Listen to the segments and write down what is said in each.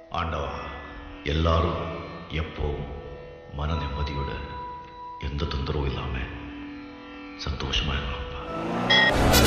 ஆண்டவா எல்லாரும் எப்போவும் மன நிம்மதியோட எந்த தொந்தரவும் இல்லாம சந்தோஷமா இருக்கணும்ப்பா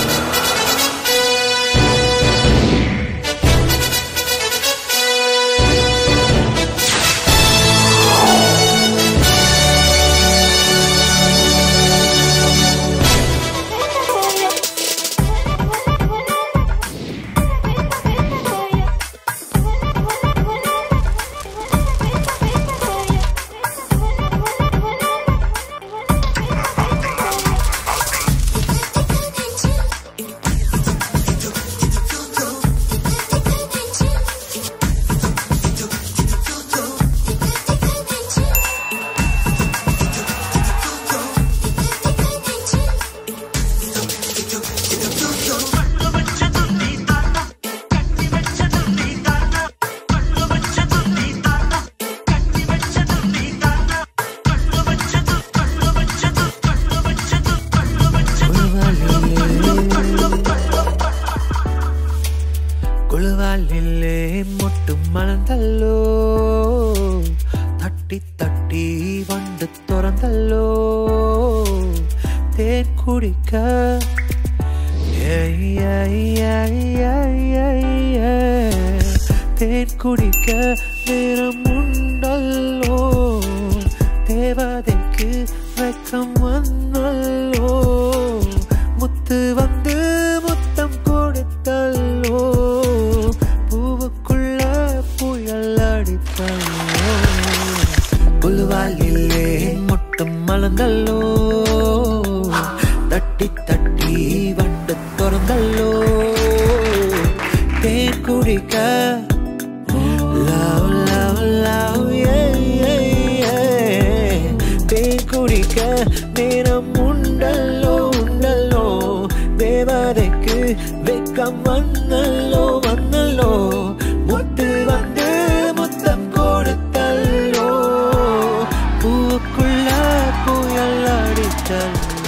കുളുവാലില്ലേ മുട്ടും മണന്തല്ലോ തട്ടി തട്ടി വണ്ട് തുറന്നല്ലോ തേൻ കുടിക്ക ഏയ് ഏയ് ഏയ് ഏയ് ഏയ് ഏയ്. തേൻ കുടിക്ക നേരമുണ്ടല്ലോ தேவதைக்கு வெக்கம் வந்தல்லோ முத்து வந்து முத்தம் கொடுத்தல்லோ பூவுக்குள்ள புயல் அடித்தல்லோ புல்வாலிலே முட்டும் மலர்ந்தல்லோ தட்டி தட்டி வண்டு திறந்தல்லோ தேன் குடிக்க love, love, love, yeah, yeah, yeah. தேன் குடிக்க நேரம் உண்டல்லோ உண்டல்லோ தேவதைக்கு வெக்கம் வந்தல்லோ வந்தல்லோ முத்து வந்து முத்தம் கொடுத்தல்லோ பூவுக்குள்ள புயல் அடித்தல்லோ